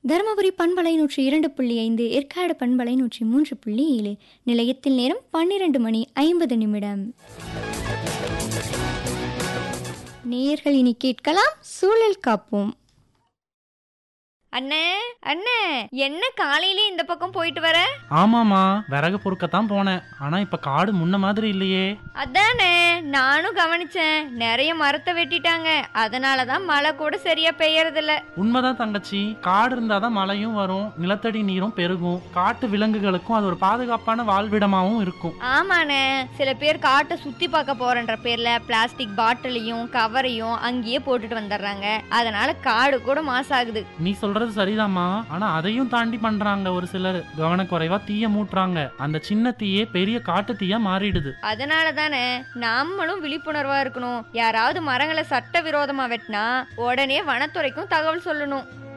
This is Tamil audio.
தருமபுரி பண்பலை நூற்றி இரண்டு புள்ளி ஐந்து ஏற்காடு பண்பலை நூற்றி மூன்று புள்ளி ஏழு நிலையத்தில் நேரம் பன்னிரண்டு மணி ஐம்பது நிமிடம் நேயர்கள் இனி கேட்கலாம் சூழல் காப்போம் அண்ணே அண்ணே என்ன காலையிலே இந்த பக்கம் போயிட்டு வர ஆமாமா விறகு பொறுக்கத்தான் போனேன் ஆனா இப்ப காடு முன்ன மாதிரி இல்லையே அதானே நானும் கவனிச்சேன் நிறைய மரத்தை வெட்டிட்டாங்க அதனால தான் மழை கூட சரியா பெய்யறதில்ல உண்மைதான் தங்கச்சி காடு இருந்தாதான் மழையும் வரும் நிலத்தடி நீரும் பெருகும் காட்டு விலங்குகளுக்கும் அது ஒரு பாதுகாப்பான வாழ்விடமாவும் இருக்கும் ஆமாண்ணே சில பேர் காட்டை சுத்தி பார்க்க போறன்ற பேர்ல பிளாஸ்டிக் பாட்டிலையும் கவரையும் அங்கேயே போட்டுட்டு வந்துடுறாங்க அதனால காடு கூட மாசாகுது நீ சொல்றது சரிதாம்மா ஆனா அதையும் தாண்டி பண்றாங்க ஒரு சிலர் கவனக்குறைவா தீய மூட்டுறாங்க அந்த சின்ன தீயே பெரிய காட்டு தீயா மாறிடுது அதனால தானே நம்மளும் விழிப்புணர்வா இருக்கணும் யாராவது மரங்களை சட்டவிரோதமா வெட்டினா உடனே வனத்துறைக்கும் தகவல் சொல்லணும்